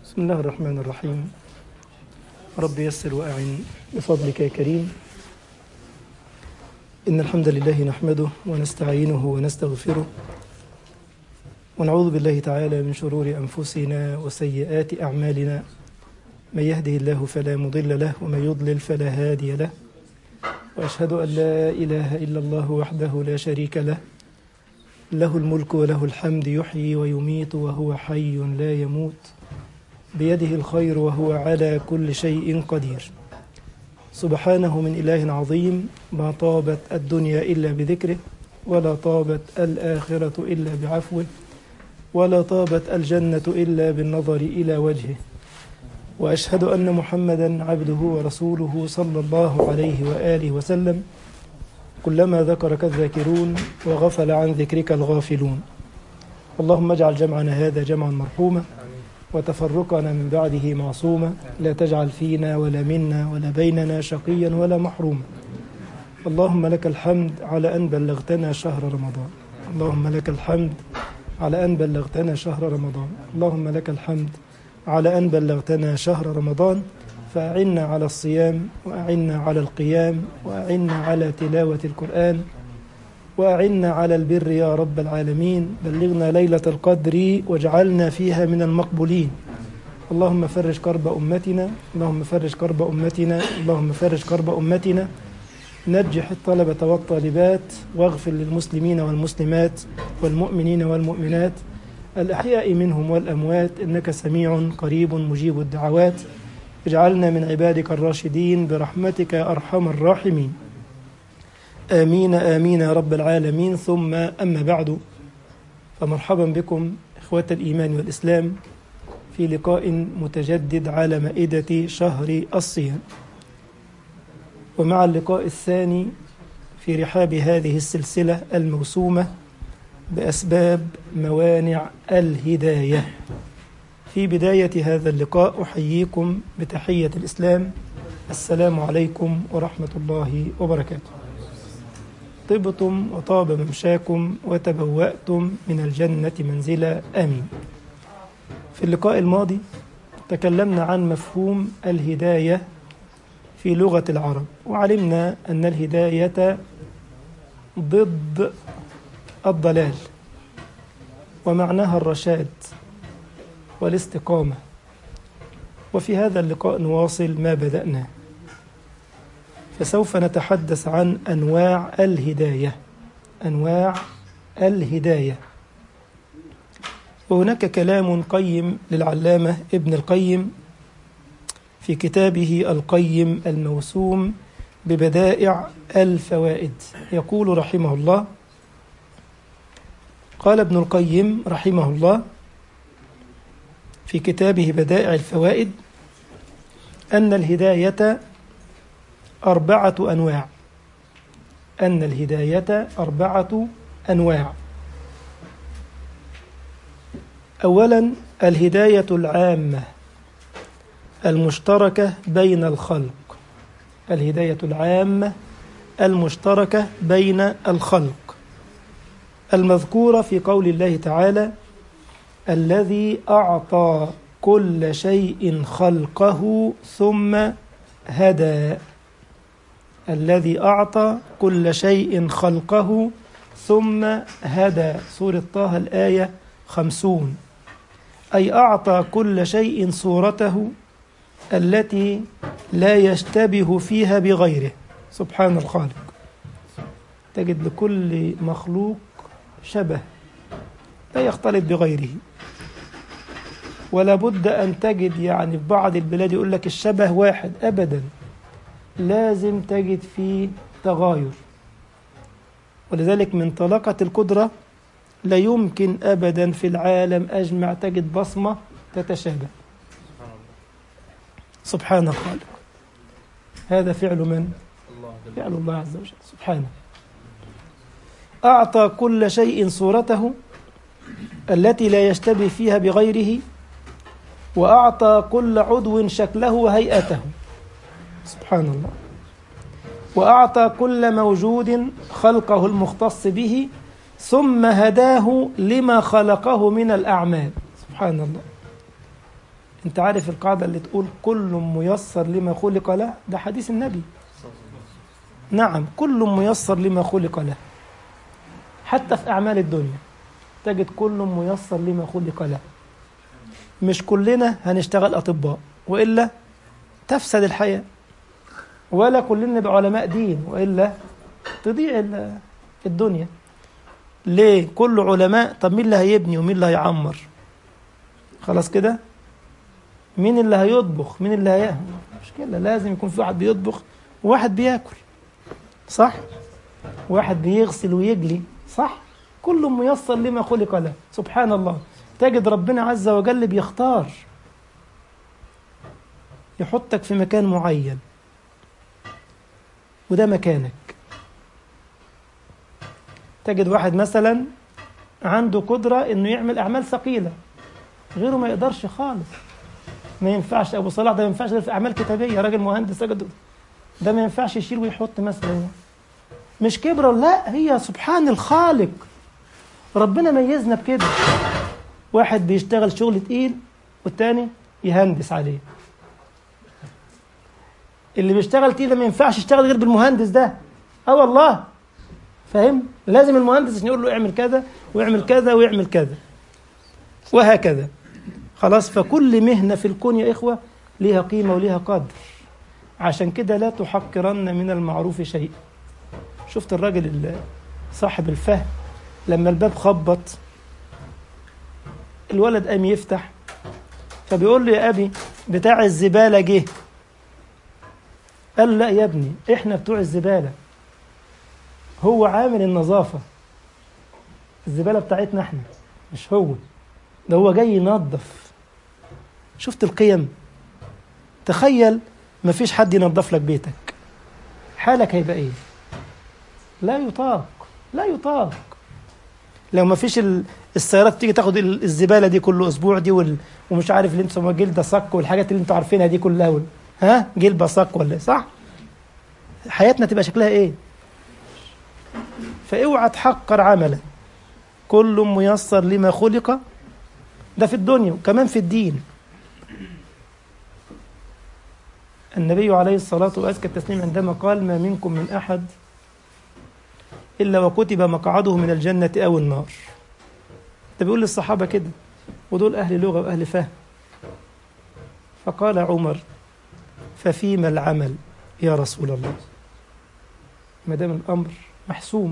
بسم الله الرحمن الرحيم رب يسر وأعن بفضلك يا كريم إن الحمد لله نحمده ونستعينه ونستغفره ونعوذ بالله تعالى من شرور أنفسنا وسيئات أعمالنا من يهده الله فلا مضل له ومن يضلل فلا هادي له وأشهد أن لا إله إلا الله وحده لا شريك له له الملك وله الحمد يحيي ويميت وهو حي لا يموت بيده الخير وهو على كل شيء قدير سبحانه من إله عظيم ما طابت الدنيا إلا بذكره ولا طابت الآخرة إلا بعفوه ولا طابت الجنة إلا بالنظر إلى وجهه وأشهد أن محمدا عبده ورسوله صلى الله عليه وآله وسلم كلما ذكرك الذاكرون وغفل عن ذكرك الغافلون اللهم اجعل جمعنا هذا جمعا مرحوما وتفرقنا من بعده معصوما لا تجعل فينا ولا منا ولا بيننا شقيا ولا محروما اللهم لك الحمد على أن بلغتنا شهر رمضان اللهم لك الحمد على أن بلغتنا شهر رمضان اللهم لك الحمد على أن بلغتنا شهر رمضان فأعنا على الصيام وأعنا على القيام وأعنا على تلاوة القرآن وأعنا على البر يا رب العالمين بلغنا ليلة القدر واجعلنا فيها من المقبولين اللهم فرج كرب أمتنا اللهم فرج كرب أمتنا اللهم فرج كرب أمتنا نجح الطلبة والطالبات واغفر للمسلمين والمسلمات والمؤمنين والمؤمنات الأحياء منهم والأموات إنك سميع قريب مجيب الدعوات اجعلنا من عبادك الراشدين برحمتك يا أرحم الراحمين آمين آمين يا رب العالمين ثم أما بعد فمرحبا بكم إخوة الإيمان والإسلام في لقاء متجدد على مائدة شهر الصيام ومع اللقاء الثاني في رحاب هذه السلسلة الموسومة بأسباب موانع الهداية في بداية هذا اللقاء أحييكم بتحية الإسلام السلام عليكم ورحمة الله وبركاته طبتم وطاب ممشاكم وتبوأتم من الجنة منزلا آمين في اللقاء الماضي تكلمنا عن مفهوم الهداية في لغة العرب وعلمنا أن الهداية ضد الضلال ومعناها الرشاد والاستقامة وفي هذا اللقاء نواصل ما بدأناه فسوف نتحدث عن أنواع الهداية أنواع الهداية وهناك كلام قيم للعلامة ابن القيم في كتابه القيم الموسوم ببدائع الفوائد يقول رحمه الله قال ابن القيم رحمه الله في كتابه بدائع الفوائد أن الهداية أربعة أنواع أن الهداية أربعة أنواع أولا الهداية العامة المشتركة بين الخلق الهداية العامة المشتركة بين الخلق المذكورة في قول الله تعالى الذي أعطى كل شيء خلقه ثم هدى الذي أعطى كل شيء خلقه ثم هدى سورة طه الآية خمسون أي أعطى كل شيء صورته التي لا يشتبه فيها بغيره سبحان الخالق تجد لكل مخلوق شبه لا يختلط بغيره ولا بد أن تجد يعني في بعض البلاد يقول لك الشبه واحد أبدا لازم تجد فيه تغاير ولذلك من طلاقة القدرة لا يمكن أبدا في العالم أجمع تجد بصمة تتشابه سبحان الخالق هذا فعل من؟ فعل الله عز وجل سبحانه أعطى كل شيء صورته التي لا يشتبه فيها بغيره وأعطى كل عضو شكله وهيئته سبحان الله وأعطى كل موجود خلقه المختص به ثم هداه لما خلقه من الأعمال سبحان الله انت عارف القاعدة اللي تقول كل ميسر لما خلق له ده حديث النبي نعم كل ميسر لما خلق له حتى في أعمال الدنيا تجد كل ميسر لما خلق له مش كلنا هنشتغل أطباء وإلا تفسد الحياة ولا كلنا نبقى علماء دين وإلا تضيع ال- الدنيا ليه كل علماء طب مين اللي هيبني ومين اللي هيعمر خلاص كده مين اللي هيطبخ مين اللي هيعمل مشكلة لازم يكون في واحد بيطبخ وواحد بياكل صح واحد بيغسل ويجلي صح كل ميسر لما خلق له سبحان الله تجد ربنا عز وجل بيختار يحطك في مكان معين وده مكانك تجد واحد مثلا عنده قدرة انه يعمل اعمال ثقيلة غيره ما يقدرش خالص ما ينفعش ابو صلاح ده ما ينفعش غير في اعمال كتابية راجل مهندس راجل ده ما ينفعش يشيل ويحط مثلا مش كبرة لا هي سبحان الخالق ربنا ميزنا بكده واحد بيشتغل شغل تقيل والتاني يهندس عليه اللي بيشتغل تقيل ده ما ينفعش يشتغل غير بالمهندس ده اه والله فاهم لازم المهندس عشان يقول له اعمل كذا ويعمل كذا ويعمل كذا وهكذا خلاص فكل مهنة في الكون يا إخوة ليها قيمة وليها قدر عشان كده لا تحقرن من المعروف شيء شفت الراجل اللي صاحب الفهم لما الباب خبط الولد قام يفتح فبيقول له يا أبي بتاع الزبالة جه قال لا يا ابني احنا بتوع الزبالة هو عامل النظافة الزبالة بتاعتنا احنا مش هو ده هو جاي ينظف شفت القيم تخيل مفيش حد ينظف لك بيتك حالك هيبقى ايه لا يطاق لا يطاق لو ما فيش ال- السيارات تيجي تاخد ال- الزباله دي كل اسبوع دي وال... ومش عارف اللي انتوا جلده صك والحاجات اللي انتوا عارفينها دي كلها وال... ها جلبه صك ولا إيه؟ صح حياتنا تبقى شكلها ايه فاوعى تحقر عملا كل ميسر لما خلق ده في الدنيا وكمان في الدين النبي عليه الصلاة وأزكى التسليم عندما قال ما منكم من أحد إلا وكتب مقعده من الجنة أو النار ده بيقول للصحابة كده ودول أهل لغة وأهل فهم فقال عمر ففيما العمل يا رسول الله ما دام الأمر محسوم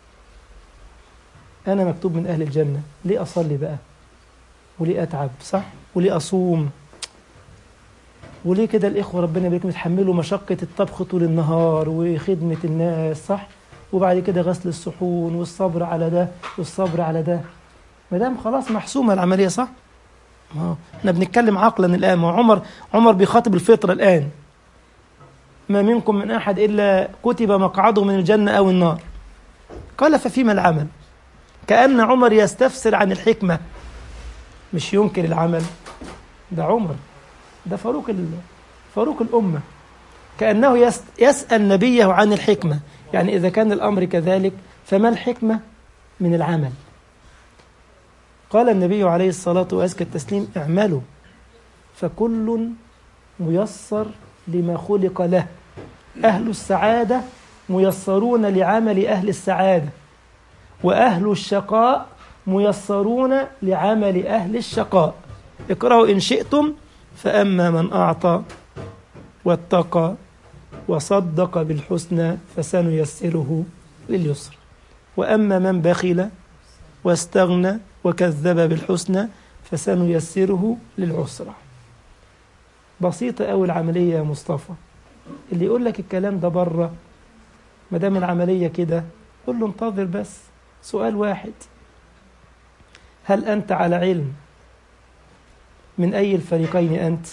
أنا مكتوب من أهل الجنة ليه أصلي بقى وليه أتعب صح وليه أصوم وليه كده الإخوة ربنا يبارك يتحملوا مشقة الطبخ طول النهار وخدمة الناس صح وبعد كده غسل الصحون والصبر على ده والصبر على ده ما دام خلاص محسومة العملية صح ما هو احنا بنتكلم عقلا الآن ما هو عمر عمر بيخاطب الفطرة الآن ما منكم من أحد إلا كتب مقعده من الجنة أو النار قال ففيما العمل كأن عمر يستفسر عن الحكمة مش ينكر العمل ده عمر ده فاروق ال... فاروق الأمة كأنه يس... يسأل نبيه عن الحكمة يعني إذا كان الأمر كذلك فما الحكمة من العمل قال النبي عليه الصلاة وأزكى التسليم اعملوا فكل ميسر لما خلق له أهل السعادة ميسرون لعمل أهل السعادة وأهل الشقاء ميسرون لعمل أهل الشقاء اقرأوا إن شئتم فأما من أعطى واتقى وصدق بالحسنى فسنيسره لليسر وأما من بخل واستغنى وكذب بالحسنى فسنيسره للعسرى بسيطة أوي العملية يا مصطفى اللي يقول لك الكلام ده بره ما دام العملية كده قول له انتظر بس سؤال واحد هل أنت على علم من أي الفريقين أنت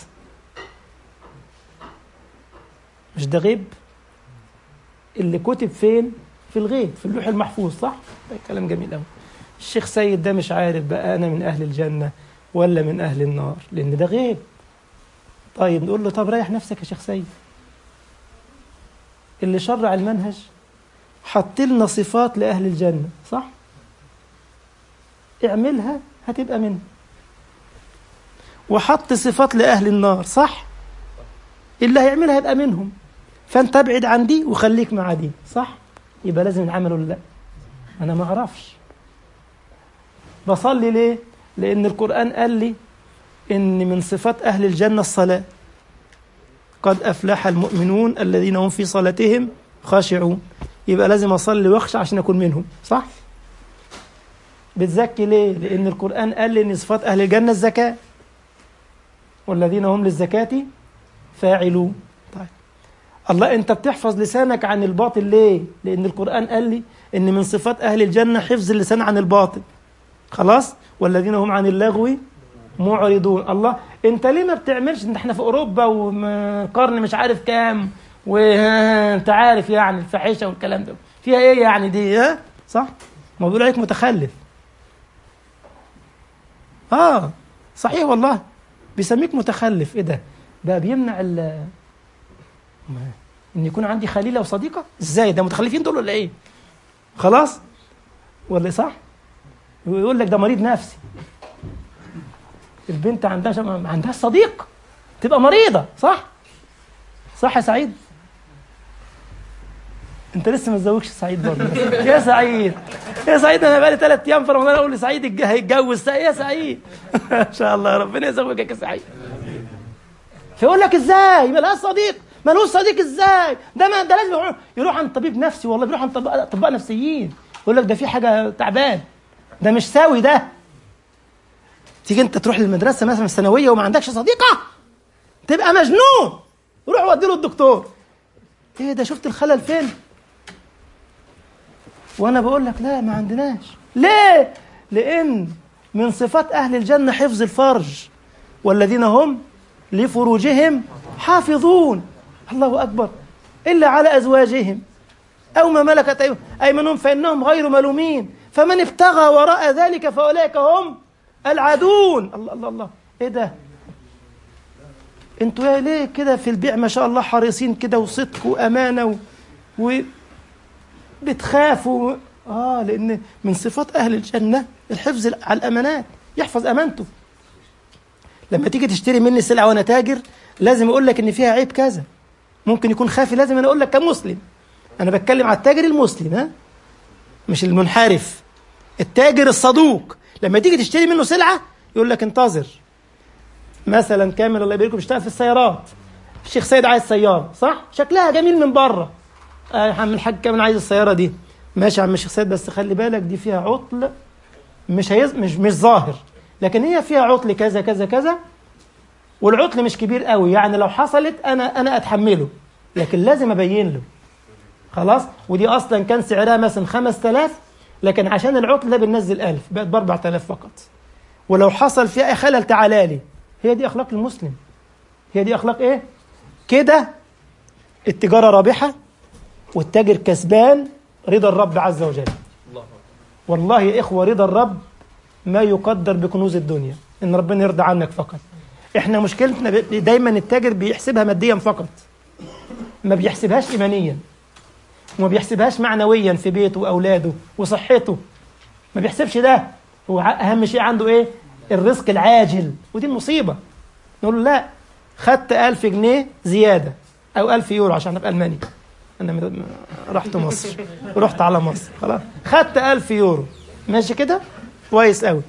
مش ده غيب اللي كتب فين في الغيب في اللوح المحفوظ صح ده كلام جميل قوي الشيخ سيد ده مش عارف بقى أنا من أهل الجنة ولا من أهل النار لأن ده غيب طيب نقول له طب ريح نفسك يا شيخ سيد اللي شرع المنهج حط لنا صفات لأهل الجنة صح اعملها هتبقى منه وحط صفات لأهل النار صح اللي هيعملها يبقى منهم فانت ابعد عن دي وخليك مع دي صح يبقى لازم نعمل ولا لا انا ما اعرفش بصلي ليه لان القران قال لي ان من صفات اهل الجنه الصلاه قد افلح المؤمنون الذين هم في صلاتهم خاشعون يبقى لازم اصلي واخشع عشان اكون منهم صح بتزكي ليه لان القران قال لي ان صفات اهل الجنه الزكاه والذين هم للزكاه فاعلون طيب الله انت بتحفظ لسانك عن الباطل ليه لان القران قال لي ان من صفات اهل الجنه حفظ اللسان عن الباطل خلاص والذين هم عن اللغو معرضون الله انت ليه ما بتعملش ان احنا في اوروبا وقرن مش عارف كام وانت عارف يعني الفاحشه والكلام ده فيها ايه يعني دي ها صح ما بيقول عليك متخلف اه صحيح والله بيسميك متخلف ايه ده بقى بيمنع ال ان يكون عندي خليله وصديقه ازاي ده متخلفين دول ولا ايه خلاص ولا صح ويقول لك ده مريض نفسي البنت عندها ما عندها صديق تبقى مريضه صح صح يا سعيد انت لسه ما تزوجش سعيد برضه يا سعيد يا سعيد انا بقالي ثلاث ايام في رمضان اقول لسعيد هيتجوز يا سعيد ان شاء الله ربنا يزوجك يا سعيد فيقول لك ازاي ملهاش صديق ملوش صديق ازاي ده ما ده لازم يروح, يروح عند طبيب نفسي والله بيروح عند اطباء نفسيين يقول لك ده في حاجه تعبان ده مش ساوي ده تيجي انت تروح للمدرسه مثلا الثانويه وما عندكش صديقه تبقى مجنون روح ودي له الدكتور ايه ده شفت الخلل فين وانا بقول لك لا ما عندناش ليه لان من صفات اهل الجنه حفظ الفرج والذين هم لفروجهم حافظون الله اكبر الا على ازواجهم او ما ملكت ايمانهم فانهم غير ملومين فمن ابتغى وراء ذلك فاولئك هم العادون الله الله الله ايه ده انتوا يا ليه كده في البيع ما شاء الله حريصين كده وصدق وامانه و... و... بتخافوا اه لان من صفات اهل الجنه الحفظ على الامانات يحفظ امانته لما تيجي تشتري مني سلعه وانا تاجر لازم اقول لك ان فيها عيب كذا ممكن يكون خافي لازم انا اقول لك كمسلم انا بتكلم على التاجر المسلم ها مش المنحرف التاجر الصدوق لما تيجي تشتري منه سلعه يقول لك انتظر مثلا كامل الله يبارك بيشتغل في السيارات الشيخ سيد عايز سياره صح شكلها جميل من بره آه يا عم الحاج كامل عايز السياره دي ماشي يا عم الشيخ سيد بس خلي بالك دي فيها عطل مش هيز... مش مش ظاهر لكن هي فيها عطل كذا كذا كذا والعطل مش كبير قوي يعني لو حصلت انا انا اتحمله لكن لازم ابين له خلاص ودي اصلا كان سعرها مثلا 5000 لكن عشان العطل ده بننزل 1000 بقت ب 4000 فقط ولو حصل فيها اي خلل تعالى لي هي دي اخلاق المسلم هي دي اخلاق ايه كده التجاره رابحه والتاجر كسبان رضا الرب عز وجل والله يا اخوه رضا الرب ما يقدر بكنوز الدنيا ان ربنا يرضى عنك فقط احنا مشكلتنا دايما التاجر بيحسبها ماديا فقط ما بيحسبهاش ايمانيا وما بيحسبهاش معنويا في بيته واولاده وصحته ما بيحسبش ده هو اهم شيء عنده ايه الرزق العاجل ودي المصيبه نقول له لا خدت 1000 جنيه زياده او 1000 يورو عشان ابقى الماني انا رحت مصر رحت على مصر خلاص خدت 1000 يورو ماشي كده كويس قوي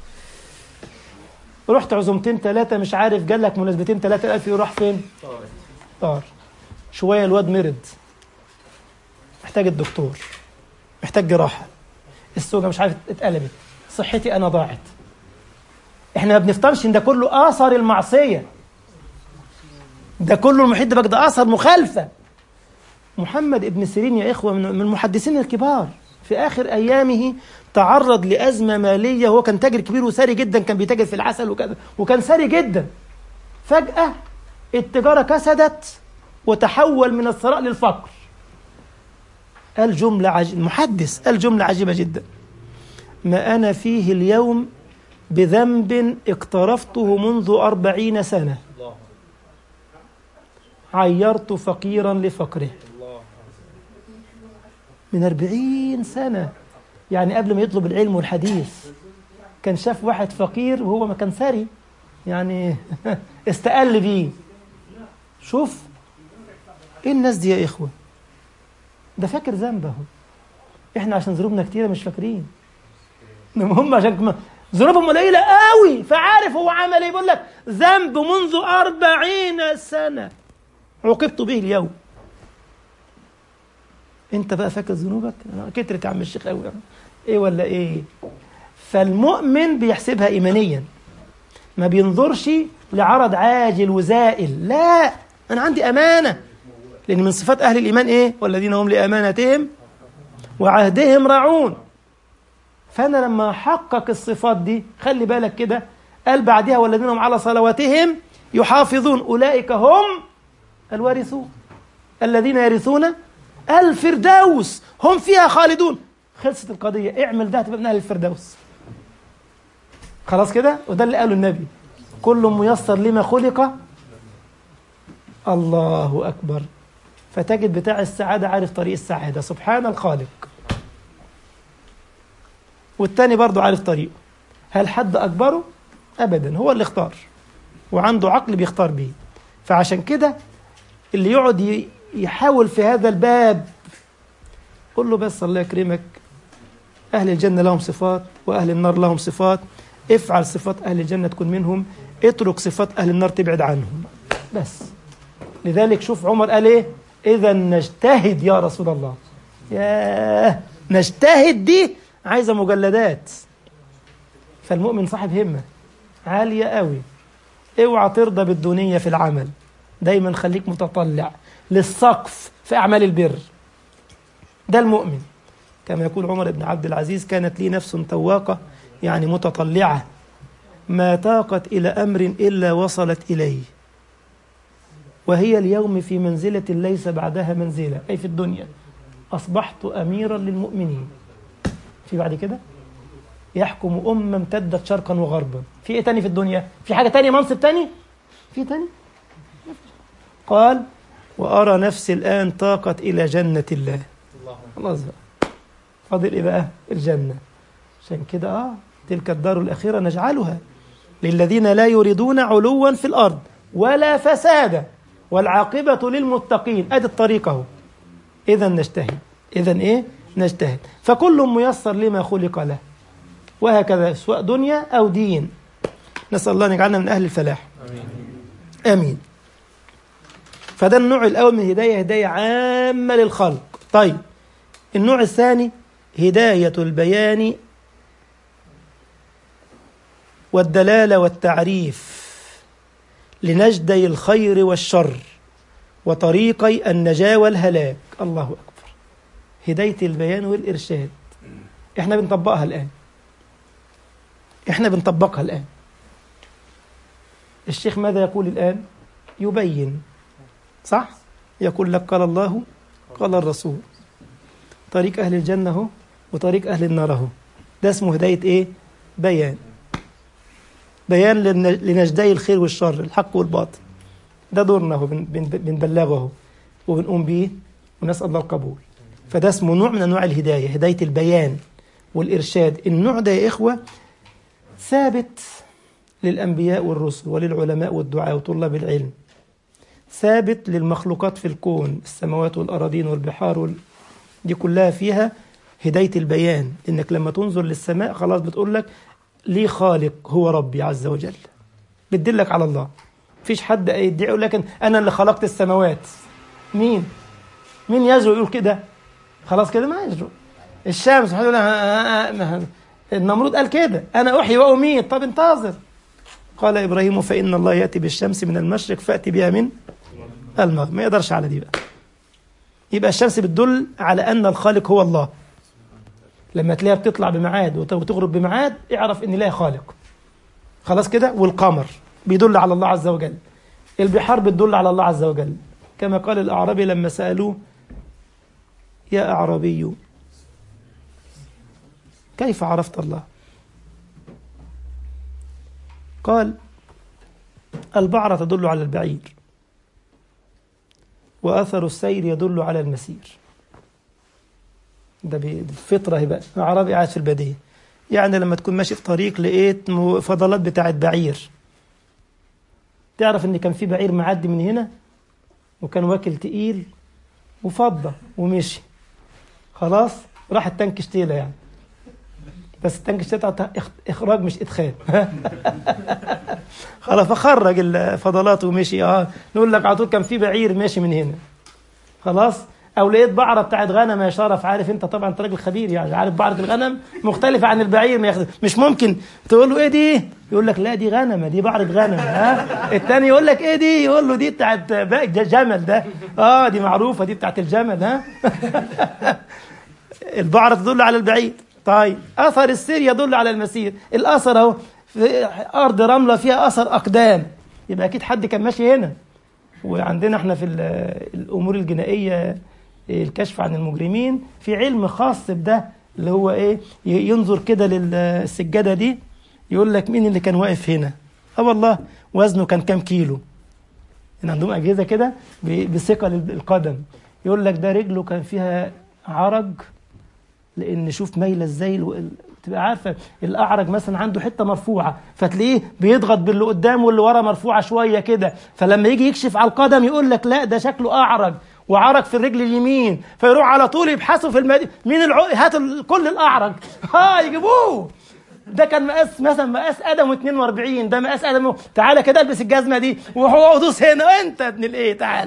رحت عزومتين ثلاثة مش عارف جال لك مناسبتين ثلاثة ألف يورو راح فين؟ طار شوية الواد مرض محتاج الدكتور محتاج جراحة السوجة مش عارف اتقلبت صحتي أنا ضاعت احنا ما بنفطرش ان ده كله اثر المعصيه ده كله المحيط ده ده اثر مخالفه محمد ابن سيرين يا اخوه من المحدثين الكبار في اخر ايامه تعرض لازمه ماليه هو كان تاجر كبير وثري جدا كان بيتاجر في العسل وكذا وكان ثري جدا فجاه التجاره كسدت وتحول من الثراء للفقر قال جمله عج... المحدث قال جمله عجيبه جدا ما انا فيه اليوم بذنب اقترفته منذ أربعين سنة عيرت فقيرا لفقره من أربعين سنة يعني قبل ما يطلب العلم والحديث كان شاف واحد فقير وهو ما كان ثري يعني استقل بيه شوف ايه الناس دي يا اخوه ده فاكر ذنبه احنا عشان ذنوبنا كتيره مش فاكرين انما هم عشان كما ذنوبهم قليله قوي فعارف هو عمل ايه بيقول لك ذنب منذ أربعين سنه عوقبت به اليوم انت بقى فاكر ذنوبك أنا كترت يا عم الشيخ قوي ايه ولا ايه فالمؤمن بيحسبها ايمانيا ما بينظرش لعرض عاجل وزائل لا انا عندي امانه لان من صفات اهل الايمان ايه والذين هم لامانتهم وعهدهم راعون فانا لما احقق الصفات دي خلي بالك كده قال بعدها والذين هم على صلواتهم يحافظون اولئك هم الوارثون الذين يرثون الفردوس هم فيها خالدون خلصت القضيه اعمل ده تبقى من اهل الفردوس خلاص كده وده اللي قاله النبي كل ميسر لما خلق الله اكبر فتجد بتاع السعاده عارف طريق السعاده سبحان الخالق والتاني برضه عارف طريقه هل حد اجبره ابدا هو اللي اختار وعنده عقل بيختار بيه فعشان كده اللي يقعد يحاول في هذا الباب قل له بس الله يكرمك أهل الجنة لهم صفات وأهل النار لهم صفات افعل صفات أهل الجنة تكون منهم اترك صفات أهل النار تبعد عنهم بس لذلك شوف عمر قال ايه إذا نجتهد يا رسول الله ياه نجتهد دي عايزة مجلدات فالمؤمن صاحب همة عالية قوي اوعى ترضى بالدونية في العمل دايما خليك متطلع للسقف في أعمال البر ده المؤمن كما يقول عمر بن عبد العزيز كانت لي نفس طواقة يعني متطلعة ما طاقت إلى أمر إلا وصلت إليه وهي اليوم في منزلة ليس بعدها منزلة أي في الدنيا أصبحت أميرا للمؤمنين في بعد كده يحكم أمة امتدت شرقا وغربا في إيه تاني في الدنيا في حاجة تانية منصب تاني في تاني قال وأرى نفسي الآن طاقت إلى جنة الله خلاص بقى فاضل إيه بقى الجنة عشان كده آه تلك الدار الأخيرة نجعلها للذين لا يريدون علوا في الأرض ولا فسادا والعاقبة للمتقين أدي الطريق أهو إذا نجتهد إذا إيه نجتهد فكل ميسر لما خلق له وهكذا سواء دنيا أو دين نسأل الله أن يجعلنا من أهل الفلاح آمين, آمين. فده النوع الأول من هداية هداية عامة للخلق طيب النوع الثاني هداية البيان والدلالة والتعريف لنجدي الخير والشر وطريقي النجاة والهلاك الله أكبر هداية البيان والإرشاد احنا بنطبقها الآن احنا بنطبقها الآن الشيخ ماذا يقول الآن يبين صح يقول لك قال الله قال الرسول طريق أهل الجنة هو وطريق أهل النار هو ده اسمه هداية إيه بيان بيان لنجدي الخير والشر الحق والباطل ده دورنا هو بنبلغه وبنقوم بيه ونسأل الله القبول فده اسمه نوع من أنواع الهداية هداية البيان والإرشاد النوع ده يا إخوة ثابت للأنبياء والرسل وللعلماء والدعاء وطلاب العلم ثابت للمخلوقات في الكون السماوات والأراضين والبحار وال... دي كلها فيها هداية البيان إنك لما تنظر للسماء خلاص بتقول لك لي خالق هو ربي عز وجل بتدلك على الله فيش حد يدعي يقول لك أنا اللي خلقت السماوات مين مين يجرؤ يقول كده خلاص كده ما يجرؤ الشمس يقول النمرود قال كده أنا أحيي وأميت طب انتظر قال إبراهيم فإن الله يأتي بالشمس من المشرق فأتي بها من المغرب ما يقدرش على دي بقى يبقى الشمس بتدل على أن الخالق هو الله لما تلاقيها بتطلع بميعاد وتغرب بميعاد اعرف ان لها خالق خلاص كده والقمر بيدل على الله عز وجل البحار بتدل على الله عز وجل كما قال الأعرابي لما سألوه يا أعرابي كيف عرفت الله قال البعرة تدل على البعير وأثر السير يدل على المسير ده بالفطرة هي بقى عربي قاعد في البدية يعني لما تكون ماشي في طريق لقيت فضلات بتاعت بعير تعرف ان كان في بعير معدي من هنا وكان واكل تقيل وفضة ومشي خلاص راح التانك اشتيله يعني بس التانك اشتيله اخراج مش ادخال خلاص فخرج الفضلات ومشي اه نقول لك على طول كان في بعير ماشي من هنا خلاص او لقيت بعره بتاعت غنم يا شرف عارف انت طبعا انت راجل خبير يعني عارف بعره الغنم مختلفه عن البعير ما ياخد مش ممكن تقول له ايه دي يقول لك لا دي غنمه دي بعره غنم ها الثاني يقول لك ايه دي يقول له دي بتاعت جمل ده اه دي معروفه دي بتاعت الجمل ها البعره تدل على البعير طيب اثر السير يدل على المسير الاثر اهو في ارض رمله فيها اثر اقدام يبقى اكيد حد كان ماشي هنا وعندنا احنا في الامور الجنائيه الكشف عن المجرمين في علم خاص بده اللي هو ايه ينظر كده للسجاده دي يقول لك مين اللي كان واقف هنا اه والله وزنه كان كام كيلو ان عندهم اجهزه كده بثقل القدم يقول لك ده رجله كان فيها عرج لان شوف مايله ازاي تبقى عارفه الاعرج مثلا عنده حته مرفوعه فتلاقيه بيضغط باللي قدام واللي ورا مرفوعه شويه كده فلما يجي يكشف على القدم يقول لك لا ده شكله اعرج وعرج في الرجل اليمين فيروح على طول يبحثوا في المدينه مين العو... هات كل الاعرج ها يجيبوه ده كان مقاس مثلا مقاس ادم 42 ده مقاس ادم تعالى كده البس الجزمه دي وهو دوس هنا انت ابن الايه تعال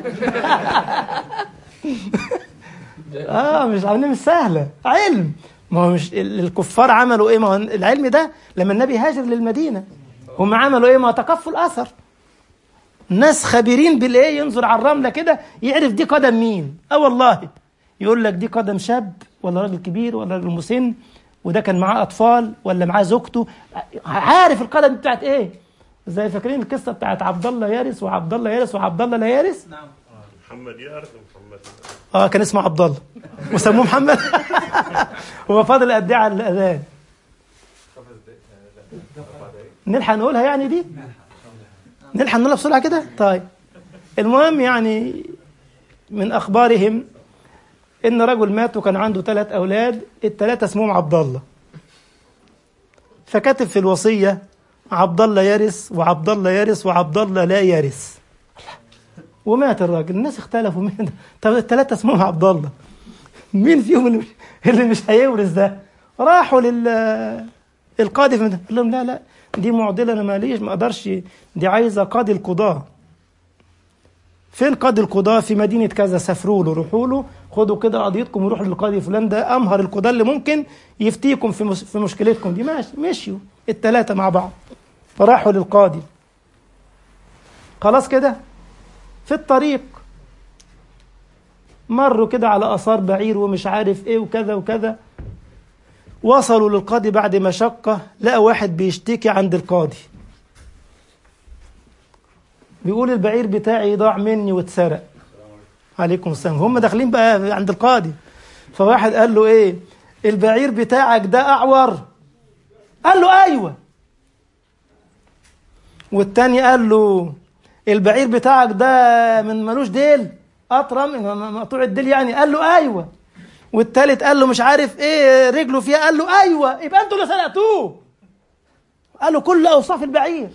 اه مش عاملين مش سهله علم ما هو مش الكفار عملوا ايه ما هو العلم ده لما النبي هاجر للمدينه هم عملوا ايه ما تكفوا الاثر ناس خبيرين بالايه ينظر على الرمله كده يعرف دي قدم مين اه والله يقول لك دي قدم شاب ولا راجل كبير ولا راجل مسن وده كان معاه اطفال ولا معاه زوجته عارف القدم بتاعت ايه زي فاكرين القصه بتاعت عبد الله يارس وعبد الله يارس وعبد الله لا يارس نعم محمد يارس ومحمد اه كان اسمه عبد الله وسموه محمد هو فاضل قد ايه على الاذان نلحق نقولها يعني دي نلحق نقولها بسرعه كده طيب المهم يعني من اخبارهم ان رجل مات وكان عنده ثلاث اولاد الثلاثه اسمهم عبد الله فكتب في الوصيه عبد الله يرث وعبد الله يرث وعبد الله لا يرث ومات الراجل الناس اختلفوا مين طب الثلاثه اسمهم عبد الله مين فيهم اللي مش, اللي مش هيورث ده راحوا لل القاضي قال لهم لا لا دي معضله انا ماليش ما اقدرش دي عايزه قاضي القضاه فين قاضي القضاه في مدينه كذا سافروا له روحوا له خدوا كده قضيتكم وروحوا للقاضي فلان ده امهر القضاه اللي ممكن يفتيكم في مس... في مشكلتكم دي ماشي مشيوا الثلاثه مع بعض فراحوا للقاضي خلاص كده في الطريق مروا كده على اثار بعير ومش عارف ايه وكذا وكذا وصلوا للقاضي بعد مشقة لقى واحد بيشتكي عند القاضي بيقول البعير بتاعي ضاع مني واتسرق عليكم السلام هم داخلين بقى عند القاضي فواحد قال له ايه البعير بتاعك ده اعور قال له ايوه والتاني قال له البعير بتاعك ده من ملوش ديل اطرم مقطوع الديل يعني قال له ايوه والتالت قال له مش عارف ايه رجله فيها قال له ايوه يبقى انتوا اللي سرقتوه قال له كل اوصاف البعير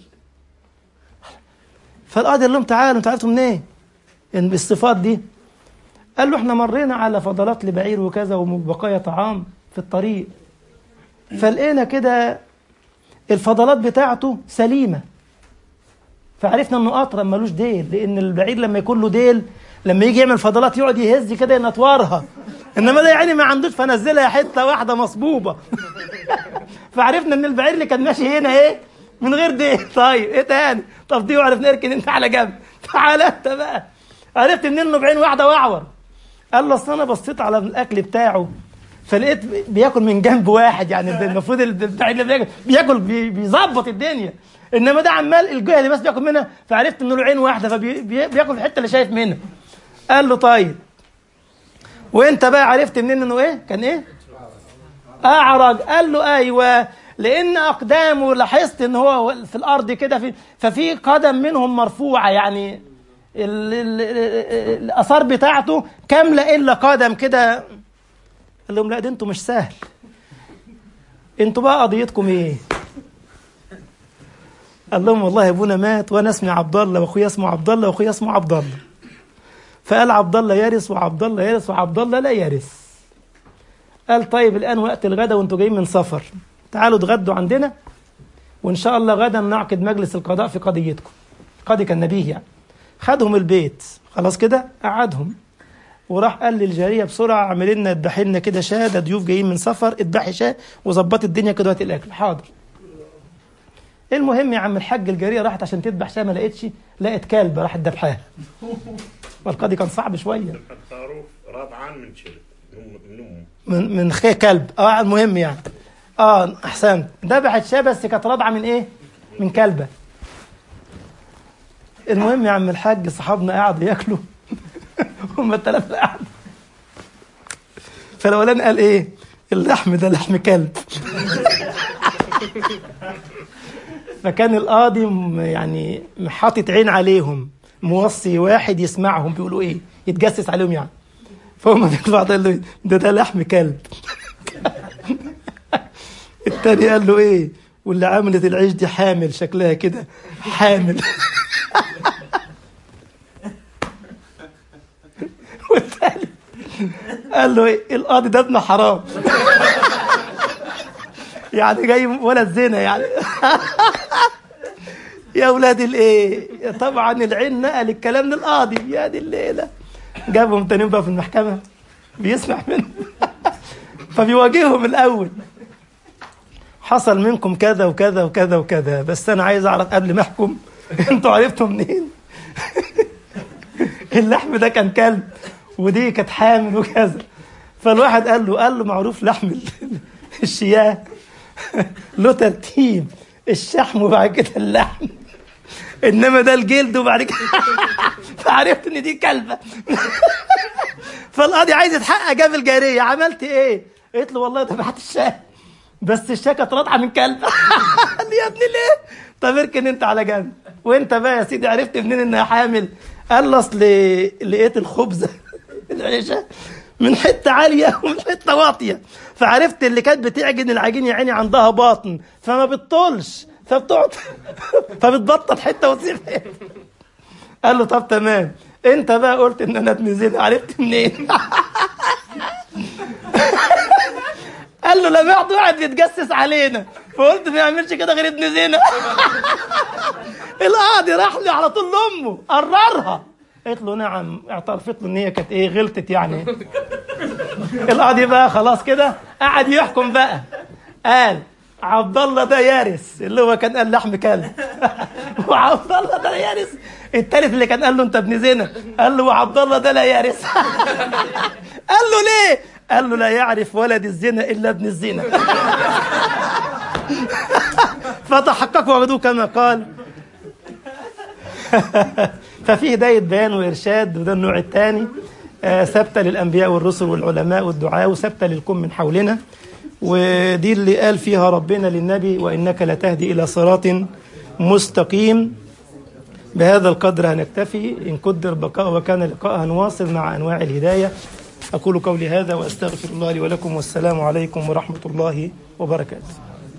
فالقاضي قال لهم تعالوا انتوا عرفتوا منين ان بالصفات دي قال له احنا مرينا على فضلات لبعير وكذا وبقايا طعام في الطريق فلقينا كده الفضلات بتاعته سليمه فعرفنا انه اطرم ملوش ديل لان البعير لما يكون له ديل لما يجي يعمل فضلات يقعد يهز كده ينطورها انما ده يعني ما عندوش فنزلها حته واحده مصبوبه فعرفنا ان البعير اللي كان ماشي هنا ايه من غير ديل طيب ايه تاني طب دي وعرفنا نركن انت على جنب تعالى انت بقى عرفت منين انه بعين واحده واعور قال له اصل انا بصيت على الاكل بتاعه فلقيت بياكل من جنب واحد يعني المفروض البعير اللي بياكل بياكل بيظبط الدنيا انما ده عمال الجهه اللي بس بياكل منها فعرفت انه له عين واحده فبياكل في الحته اللي شايف منها قال له طيب وانت بقى عرفت منين انه ايه كان ايه اعرج قال له ايوه لان اقدامه لاحظت ان هو في الارض كده في ففي قدم منهم مرفوعه يعني ال ال ال الاثار بتاعته كامله الا قدم كده قال لهم لا ده انتوا مش سهل انتوا بقى قضيتكم ايه قال لهم والله ابونا مات وانا اسمي عبد الله واخويا اسمه عبد الله واخويا اسمه عبد الله فقال عبد الله يرث وعبد الله يرث وعبد الله لا يرث قال طيب الان وقت الغداء وانتوا جايين من سفر تعالوا اتغدوا عندنا وان شاء الله غدا نعقد مجلس القضاء في قضيتكم قاضي كان نبيه يعني خدهم البيت خلاص كده قعدهم وراح قال للجاريه بسرعه اعملي لنا اذبحي لنا كده شاه ده ضيوف جايين من سفر اذبحي شاه وظبطي الدنيا كده وقت الاكل حاضر المهم يا عم الحاج الجاريه راحت عشان تذبح شاه ما لقيتش لقت كلبه راحت ذبحاها والقاضي كان صعب شويه الخروف رضعان من شرب من امه من من خي كلب اه المهم يعني اه احسنت ذبحت شاه بس كانت راضعه من ايه؟ من كلبه المهم يا عم الحاج صحابنا قعدوا ياكلوا هم الثلاثه قعدوا فالاولاني قال ايه؟ اللحم ده لحم كلب فكان القاضي م- يعني حاطط عين عليهم موصي واحد يسمعهم بيقولوا ايه يتجسس عليهم يعني فهم بيطلع قال له ده ده لحم كلب التاني قال له ايه واللي عملت العيش دي حامل شكلها كده حامل والتاني قال له ايه القاضي ده ابن حرام يعني جاي ولا الزنا يعني يا ولاد الايه طبعا العين نقل الكلام للقاضي يا دي الليله جابهم تانيين بقى في المحكمه بيسمع منهم فبيواجههم الاول حصل منكم كذا وكذا وكذا وكذا بس انا عايز اعرف قبل ما احكم انتوا عرفتوا منين اللحم ده كان كلب ودي كانت حامل وكذا فالواحد قال له قال له معروف لحم ال- الشياه له ترتيب الشحم وبعد كده اللحم انما ده الجلد وبعد كده فعرفت ان دي كلبه فالقاضي عايز يتحقق جاب الجاريه عملت ايه؟ قلت له والله ذبحت الشاه بس الشاه كانت راضعه من كلب قال لي يا ابني ليه؟ طب اركن انت على جنب وانت بقى يا سيدي عرفت منين انها حامل؟ قال له اصل لقيت الخبزه العيشه من حته عاليه ومن حته واطيه فعرفت اللي كانت بتعجن العجين يا عيني عندها باطن فما بتطولش فبتقعد فبتبطل حته وتسيب حته قال له طب تمام انت بقى قلت ان انا ابن زنا عرفت منين قال له لمعت واحد بيتجسس علينا فقلت ما يعملش كده غير ابن زنا القاضي راح لي على طول لامه قررها قالت له نعم اعترفت له ان هي كانت ايه غلطت يعني القاضي بقى خلاص كده قعد يحكم بقى قال عبد الله ده يارس اللي هو كان قال لحم كلب وعبد الله ده يارس التالت اللي كان قال له انت ابن زنا قال له وعبد الله ده لا يارس قال له ليه قال له لا يعرف ولد الزنا الا ابن الزنا فتحققوا وجدوه كما قال ففي هداية بيان وإرشاد وده النوع الثاني آه، ثابتة للأنبياء والرسل والعلماء والدعاء وثابتة للكون من حولنا ودي اللي قال فيها ربنا للنبي وإنك لتهدي إلى صراط مستقيم بهذا القدر هنكتفي إن قدر بقاء وكان لقاء هنواصل مع أنواع الهداية أقول قولي هذا وأستغفر الله لي ولكم والسلام عليكم ورحمة الله وبركاته